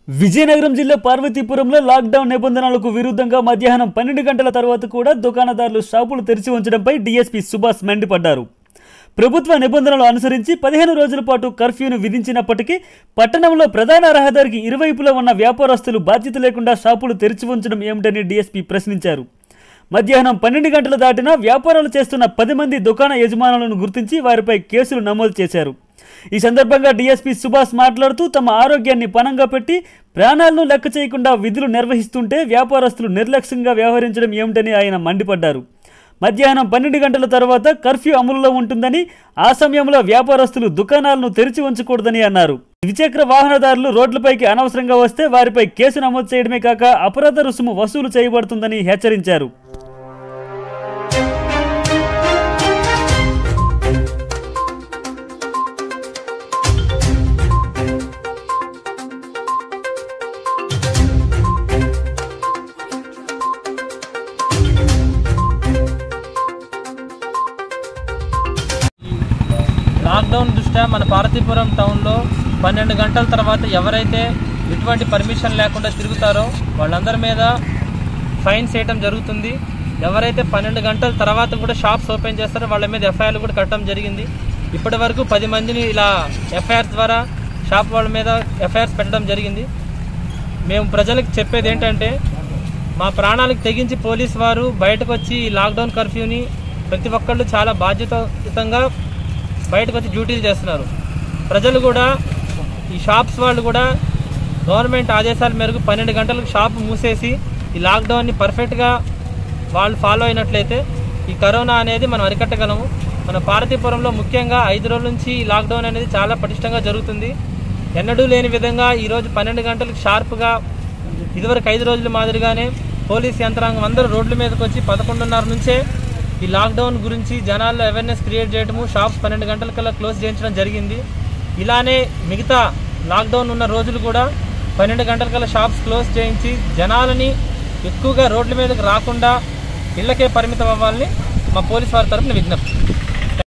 విజయనగరం జిల్లా పార్వతీపురంలో లాక్డౌన్ నిబంధనలకు విరుద్ధంగా మధ్యాహ్నం పన్నెండు గంటల తర్వాత కూడా దుకాణదారులు షాపులు తెరిచి ఉంచడంపై డీఎస్పీ సుభాష్ మండిపడ్డారు ప్రభుత్వ నిబంధనలు అనుసరించి పదిహేను రోజుల పాటు కర్ఫ్యూను విధించినప్పటికీ పట్టణంలో ప్రధాన రహదారికి ఇరువైపులా ఉన్న వ్యాపారస్తులు బాధ్యత లేకుండా షాపులు తెరిచి ఉంచడం ఏమిటని డీఎస్పీ ప్రశ్నించారు మధ్యాహ్నం పన్నెండు గంటలు దాటినా వ్యాపారాలు చేస్తున్న పది మంది దుకాణ యజమానులను గుర్తించి వారిపై కేసులు నమోదు చేశారు ఈ సందర్భంగా డీఎస్పీ సుభాష్ మాట్లాడుతూ తమ ఆరోగ్యాన్ని పణంగా పెట్టి ప్రాణాలను లెక్క చేయకుండా విధులు నిర్వహిస్తుంటే వ్యాపారస్తులు నిర్లక్ష్యంగా వ్యవహరించడం ఏమిటని ఆయన మండిపడ్డారు మధ్యాహ్నం పన్నెండు గంటల తర్వాత కర్ఫ్యూ అమలులో ఉంటుందని ఆ సమయంలో వ్యాపారస్తులు దుకాణాలను తెరిచి ఉంచకూడదని అన్నారు ద్విచక్ర వాహనదారులు రోడ్లపైకి అనవసరంగా వస్తే వారిపై కేసు నమోదు చేయడమే కాక అపరాధ రుసుము వసూలు చేయబడుతుందని హెచ్చరించారు లాక్డౌన్ దృష్ట్యా మన పార్వతీపురం టౌన్లో పన్నెండు గంటల తర్వాత ఎవరైతే ఎటువంటి పర్మిషన్ లేకుండా తిరుగుతారో వాళ్ళందరి మీద ఫైన్స్ వేయటం జరుగుతుంది ఎవరైతే పన్నెండు గంటల తర్వాత కూడా షాప్స్ ఓపెన్ చేస్తారో వాళ్ళ మీద ఎఫ్ఐఆర్లు కూడా కట్టడం జరిగింది ఇప్పటి వరకు పది మందిని ఇలా ఎఫ్ఐఆర్స్ ద్వారా షాప్ వాళ్ళ మీద ఎఫ్ఐఆర్స్ పెట్టడం జరిగింది మేము ప్రజలకు చెప్పేది ఏంటంటే మా ప్రాణాలకు తెగించి పోలీస్ వారు బయటకు వచ్చి ఈ లాక్డౌన్ కర్ఫ్యూని ప్రతి ఒక్కళ్ళు చాలా బాధ్యతాయుతంగా బయటకు వచ్చి డ్యూటీలు చేస్తున్నారు ప్రజలు కూడా ఈ షాప్స్ వాళ్ళు కూడా గవర్నమెంట్ ఆదేశాల మేరకు పన్నెండు గంటలకు షాప్ మూసేసి ఈ లాక్డౌన్ని పర్ఫెక్ట్గా వాళ్ళు ఫాలో అయినట్లయితే ఈ కరోనా అనేది మనం అరికట్టగలము మన పార్వతీపురంలో ముఖ్యంగా ఐదు రోజుల నుంచి ఈ లాక్డౌన్ అనేది చాలా పటిష్టంగా జరుగుతుంది ఎన్నడూ లేని విధంగా ఈరోజు పన్నెండు గంటలకు షార్ప్గా ఇదివరకు ఐదు రోజుల మాదిరిగానే పోలీస్ యంత్రాంగం అందరూ రోడ్ల మీదకి వచ్చి పదకొండున్నర నుంచే ఈ లాక్డౌన్ గురించి జనాల్లో అవేర్నెస్ క్రియేట్ చేయడము షాప్స్ పన్నెండు గంటలకల్లా క్లోజ్ చేయించడం జరిగింది ఇలానే మిగతా లాక్డౌన్ ఉన్న రోజులు కూడా పన్నెండు గంటలకల్లా షాప్స్ క్లోజ్ చేయించి జనాలని ఎక్కువగా రోడ్ల మీదకి రాకుండా ఇళ్ళకే పరిమితం అవ్వాలని మా పోలీస్ వారి తరఫున విజ్ఞప్తి